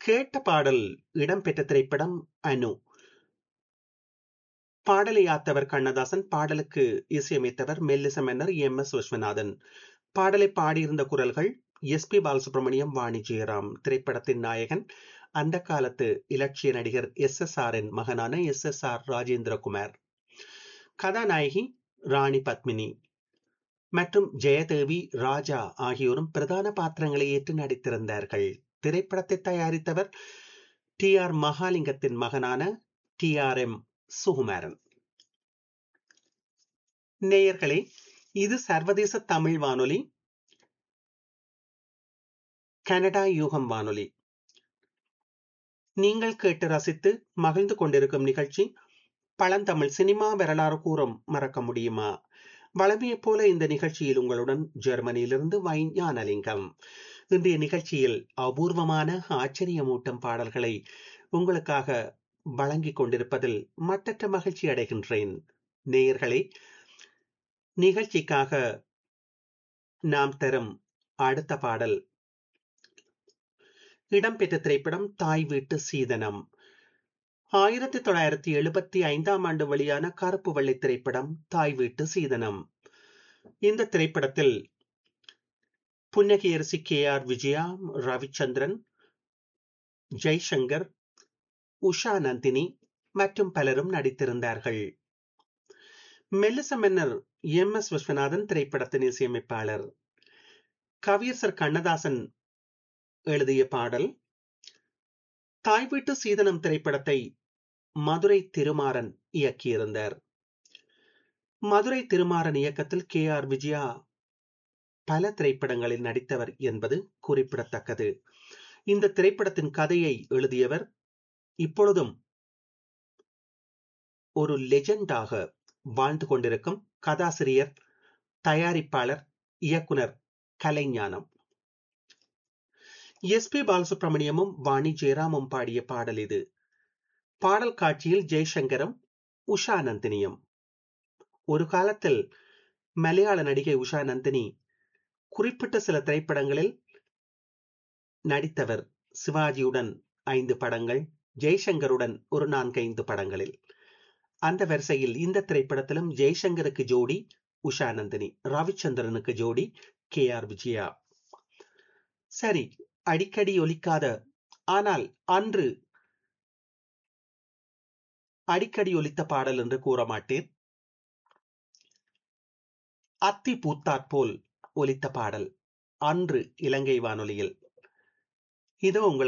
கேட்ட பாடல் இடம்பெற்ற திரைப்படம் அனு பாடலை யாத்தவர் கண்ணதாசன் பாடலுக்கு இசையமைத்தவர் மெல்லிச மன்னர் எம் எஸ் விஸ்வநாதன் பாடலை பாடியிருந்த குரல்கள் எஸ் பி பாலசுப்ரமணியம் வாணி ஜெயராம் திரைப்படத்தின் நாயகன் அந்த காலத்து இலட்சிய நடிகர் எஸ் எஸ் ஆரின் மகனான எஸ் எஸ் ஆர் ராஜேந்திரகுமார் கதாநாயகி ராணி பத்மினி மற்றும் ஜெயதேவி ராஜா ஆகியோரும் பிரதான பாத்திரங்களை ஏற்று நடித்திருந்தார்கள் திரைப்படத்தை தயாரித்தவர் டி ஆர் மகாலிங்கத்தின் மகனான டி ஆர் எம் சுகுமாரன் நேயர்களே இது சர்வதேச தமிழ் வானொலி கனடா யூகம் வானொலி நீங்கள் கேட்டு ரசித்து மகிழ்ந்து கொண்டிருக்கும் நிகழ்ச்சி பழந்தமிழ் சினிமா வரலாறு கூறும் மறக்க முடியுமா வளமையைப் போல இந்த நிகழ்ச்சியில் உங்களுடன் ஜெர்மனியிலிருந்து வைஞானலிங்கம் இன்றைய நிகழ்ச்சியில் அபூர்வமான ஆச்சரியமூட்டும் பாடல்களை உங்களுக்காக வழங்கிக் கொண்டிருப்பதில் மட்டற்ற மகிழ்ச்சி அடைகின்றேன் நேயர்களே நிகழ்ச்சிக்காக நாம் தரும் அடுத்த பாடல் இடம்பெற்ற திரைப்படம் தாய் வீட்டு சீதனம் ஆயிரத்தி தொள்ளாயிரத்தி எழுபத்தி ஐந்தாம் ஆண்டு வெளியான கருப்பு வெள்ளை திரைப்படம் தாய் வீட்டு சீதனம் இந்த திரைப்படத்தில் புன்னகையரசி கே ஆர் விஜயா ரவிச்சந்திரன் ஜெய்சங்கர் உஷா நந்தினி மற்றும் பலரும் நடித்திருந்தார்கள் மெல்லிச மன்னர் எம் எஸ் விஸ்வநாதன் திரைப்படத்தின் இசையமைப்பாளர் கவியரசர் கண்ணதாசன் எழுதிய பாடல் தாய் வீட்டு சீதனம் திரைப்படத்தை மதுரை திருமாறன் இயக்கியிருந்தார் மதுரை திருமாறன் இயக்கத்தில் கே ஆர் விஜயா பல திரைப்படங்களில் நடித்தவர் என்பது குறிப்பிடத்தக்கது இந்த திரைப்படத்தின் கதையை எழுதியவர் இப்பொழுதும் ஒரு லெஜெண்டாக வாழ்ந்து கொண்டிருக்கும் கதாசிரியர் தயாரிப்பாளர் இயக்குனர் கலைஞானம் எஸ் பி பாலசுப்ரமணியமும் வாணி ஜெயராமும் பாடிய பாடல் இது பாடல் காட்சியில் ஜெய்சங்கரும் உஷா நந்தினியும் ஒரு காலத்தில் மலையாள நடிகை உஷா நந்தினி குறிப்பிட்ட சில திரைப்படங்களில் நடித்தவர் சிவாஜியுடன் ஐந்து படங்கள் ஜெய்சங்கருடன் ஒரு நான்கைந்து படங்களில் அந்த வரிசையில் இந்த திரைப்படத்திலும் ஜெய்சங்கருக்கு ஜோடி உஷா நந்தினி ரவிச்சந்திரனுக்கு ஜோடி கே ஆர் விஜயா சரி அடிக்கடி ஒலிக்காத ஆனால் அன்று அடிக்கடி ஒலித்த பாடல் என்று கூற மாட்டேன் அத்தி பூத்தாற்போல் ஒலித்த பாடல் அன்று இலங்கை வானொலியில் இதோ உங்கள்